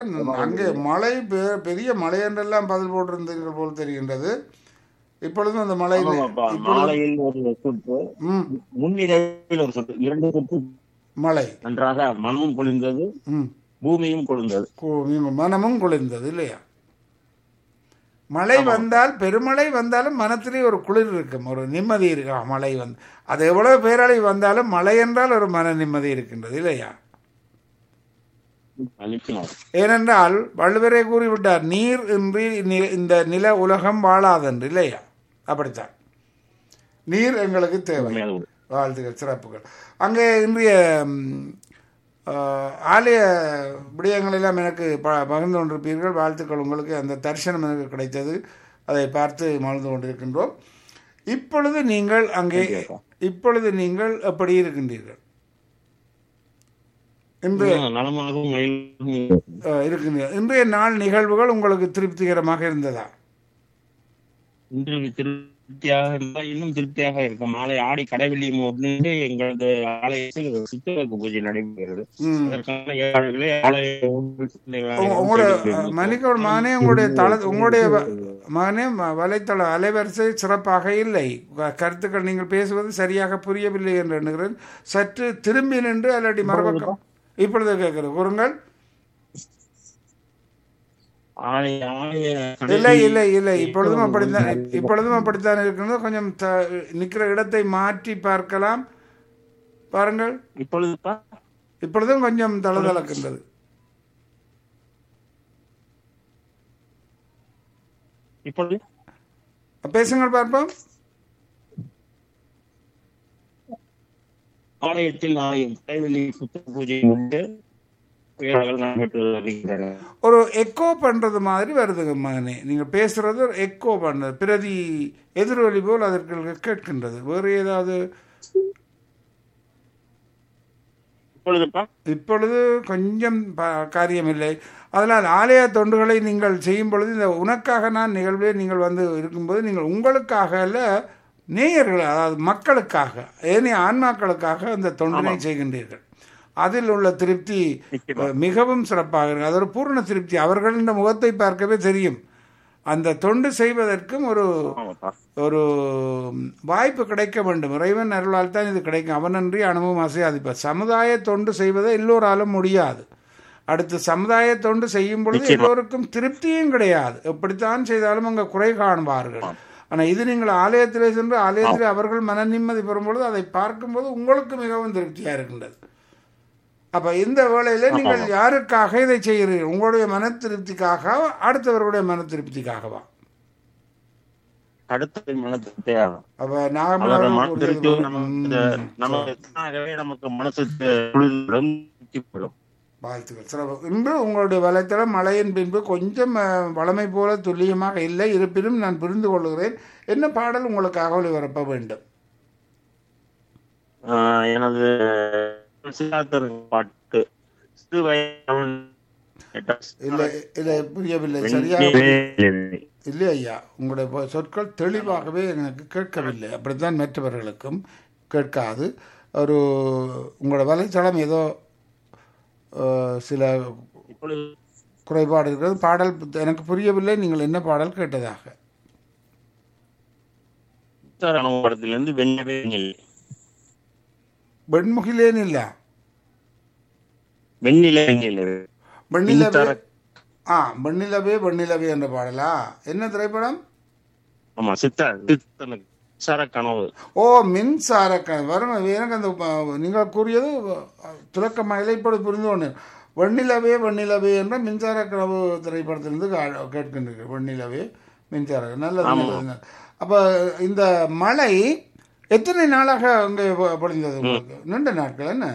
அங்கே மழை பெ- பெரிய மழை என்றெல்லாம் பதில் போட்டிருந்தீர்கள் போல் தெரிகின்றது இப்பொழுதும் அந்த மழை ஆமாப்பா, இப்பொழுது மாலையில் ஒரு சுற்று ம் முன்னிலையில் ஒரு சுற்று இரண்டு சுற்று மழை நன்றாக மனமும் குளிர்ந்தது ம் பூமியும் குளிர்ந்தது கு- உங்க மனமும் குளிர்ந்தது இல்லையா மழை வந்தால் பெருமழை வந்தாலும் மனத்திலே ஒரு குளிர் இருக்கும் ஒரு நிம்மதி இருக்கு ஆ, மழை வந்து அது எவ்வளவு பேரழை வந்தாலும் மழை என்றால் ஒரு மன நிம்மதி இருக்கின்றது இல்லையா நிச்சயம் ஏனென்றால் வள்ளுவரே கூறிவிட்டார் நீர் இன்றி நி- இந்த நில உலகம் வாழாதென்று இல்லையா அப்படித்தான் நீர் எங்களுக்கு தேவை உண்மையாக உண்டு. வாழ்த்துக்கள் சிறப்புகள் அங்கே இன்றைய ம், ஆ, ஆலய விடயங்கள் எல்லாம் எனக்கு ப பகிர்ந்து கொண்டிருப்பீர்கள் வாழ்த்துக்கள் உங்களுக்கு அந்த தரிசனம் எனக்கு கிடைத்தது அதை பார்த்து மகிழ்ந்து கொண்டிருக்கின்றோம் இப்பொழுது நீங்கள் அங்கே இப்பொழுது நீங்கள் எப்படி இருக்கின்றீர்கள் இன்று ஆ, நலமாகவும் மகிழ்வும் ஆ, இருக்கின்றீர்கள் இன்றைய நாள் நிகழ்வுகள் உங்களுக்கு திருப்திகரமாக இருந்ததா இன்று திருப்தியாக இருந்தால் இன்னும் திருப்தியாக இருக்கும் நாளை ஆடி கடைவெளி முன்னிட்டு எங்களது ஆலயத்தில் சித்தருக்கு பூஜை நடைபெறுகிறது ம் அதற்கான ஏற்பாடுகளை ஆலய உங்க- உங்களோட மன்னிக்கணும் மகனே உங்களுடைய தள உங்களுடைய வ- மகனே ம- வலைத்தள அலைவரிசை சிறப்பாக இல்லை க- கருத்துக்கள் நீங்கள் பேசுவது சரியாக புரியவில்லை என்று எண்ணுகிறேன் சற்று திரும்பி நின்று அல்லடி மறுபக்கம் இப்பொழுது கேட்கிறேன் கூறுங்கள் ஆலய ஆலய இல்லை இல்லை இல்லை இப்பொழுதும் அப்படித்தான் இப்பொழுதும் அப்படித்தான் இருக்கிறது கொஞ்சம் த- நிற்கிற இடத்தை மாற்றி பார்க்கலாம் பாருங்கள் இப்பொழுதுப்பா இப்பொழுதும் கொஞ்சம் தளதளக்கின்றது இப்பொழுது பேசுங்கள் பார்ப்போம் ஆலயத்தில் நாளை கடைவெளி புத்த பூஜை உண்டு ஏற்பாடுகள் நடைபெற்று வருகின்றன ஒரு எக்கோ பண்றது மாதிரி வருதுங்க மகனே நீங்க பேசுறது ஒரு எக்கோ பண்றது பிரதி எதிரொலி போல் அதற்கு கேட்கின்றது வேறு ஏதாவது இப்பொழுதுப்பா இப்பொழுது கொஞ்சம் ப- காரியமில்லை அதனால் ஆலய தொண்டுகளை நீங்கள் செய்யும் பொழுது இந்த உனக்காக நான் நிகழ்வில் நீங்கள் வந்து இருக்கும்போது நீங்கள் உங்களுக்காக அல்ல நேயர்கள் அதாவது மக்களுக்காக ஏனைய ஆன்மாக்களுக்காக அந்த தொண்டினை செய்கின்றீர்கள் அதில் உள்ள திருப்தி நிச்சயமா. அஹ், மிகவும் சிறப்பாக இருக்கு அது ஒரு பூர்ண திருப்தி அவர்களின் முகத்தை பார்க்கவே தெரியும் அந்த தொண்டு செய்வதற்கும் ஒரு ஆமாப்பா ஒரு வாய்ப்பு கிடைக்க வேண்டும் இறைவன் அருளால் தான் இது கிடைக்கும் அவனன்றி அனுபவம் அசையாதிப்ப சமுதாய தொண்டு செய்வதை எல்லோராலும் முடியாது அடுத்து சமுதாய தொண்டு செய்யும் பொழுது நிச்சயமா. எல்லோருக்கும் திருப்தியும் கிடையாது எப்படித்தான் செய்தாலும் அங்கே குறை காண்பார்கள் ஆனால் இது நீங்கள் ஆலயத்திலே சென்று ஆலயத்திலே அவர்கள் மன நிம்மதி பெறும் பொழுது அதை பார்க்கும்போது உங்களுக்கு மிகவும் திருப்தியாக இருக்கின்றது அப்ப இந்த வேளையில நீங்கள் யாருக்காக இதை செய்கிறீர்கள் உங்களுடைய மன திருப்திக்காக அடுத்தவர்களுடைய மன திருப்திக்காகவா அடுத்த மன திருப்தியாகும் அப்ப அவர் நாகமலர் மன கூறியது திருப்தி போல- நமக்கு ம். நமக்கு தானாகவே நமக்கு மனசு குளிர்விடும் திருப்திப்படும் வாழ்த்துக்கள் சிறப்பு இன்று உங்களுடைய வலைத்தளம் மழையின் பின்பு கொஞ்சம் அஹ், வழமை போல துல்லியமாக இல்லை இருப்பினும் நான் புரிந்து கொள்கிறேன் என்ன பாடல் உங்களுக்கு ஒளிபரப்ப வேண்டும் ஆஹ் எனது சித்தார்த்தர் பாட்டு சிறுவயவன் இல்லை இல்லை புரியவில்லை சரியா இல்லை ஐயா உங்களுடைய ப- சொற்கள் தெளிவாகவே எனக்கு கேட்கவில்லை அப்படித்தான் மற்றவர்களுக்கும் கேட்காது ஒரு உங்களோட வலைத்தளம் ஏதோ அஹ், சில இப்பொழுது குறைபாடு இருக்கிறது பாடல் எனக்கு புரியவில்லை நீங்கள் என்ன பாடல் கேட்டதாக சித்தாரணம் படத்திலிருந்து வெண்ணவே வெண்ணிலை வெண்முகிலேன் இல்ல வெண்ணிலை வெண்ணிலை வெண்ணிலவே மின்சார- ஆ வெண்ணிலவே வெண்ணிலவே என்ற பாடலா என்ன திரைப்படம் ஆமா சித்தார் சித்தனுக்கு மின்சார கனவு ஓ மின்சார க- வரும் எனக்கு அந்த ப- நீங்கள் கூறியது துலக்கமாக இப்பொழுது புரிந்து கொண்டேன் வெண்ணிலவே வெண்ணிலவே என்ற மின்சார கனவு திரைப்படத்திலிருந்து கா- கேட்கின்றீர்கள் வெண்ணிலவே மின்சார நல்லது நல்லது நல்லது. அப்ப இந்த மழை எத்தனை நாளாக அங்கே பொ- பொழிந்தது உங்களுக்கு நீண்ட நாட்கள் என்ன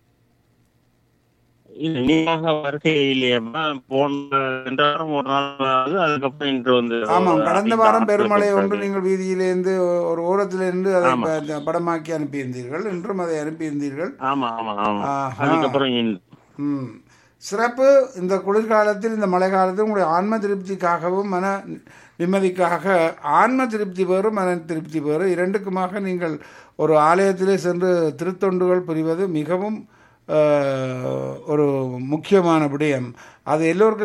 இல்ல நீங்க வருகையிலேயேமா போன ரெண்டு வாரம் ஒரு நாள் ஆகுது அதுக்கப்புறம் இன்று வந்து ஆமாம் கடந்த ஐந்து வாரம் நாட்கள் பெருமழை இருக்கிறது. ஒன்று நீங்கள் வீதியிலிருந்து ஒரு ஓரத்திலிருந்து அதை ஆமா. ப- படமாக்கி அனுப்பியிருந்தீர்கள் இன்றும் அதை அனுப்பியிருந்தீர்கள் ஆமா ஆமா ஆமா ஆஹா. அதுக்கப்புறம் இன்று ம் சிறப்பு இந்த குளிர்காலத்தில் இந்த மழை காலத்தில் உங்களுடைய ஆன்ம திருப்திக்காகவும் மன நிம்மதிக்காக ஆன்ம திருப்தி வேறு மன திருப்தி வேறு இரண்டுக்குமாக நீங்கள் ஒரு ஆலயத்திலே சென்று திருத்தொண்டுகள் புரிவது மிகவும் அஹ், ஒரு முக்கியமான விடயம் அது எல்லோருக்கும்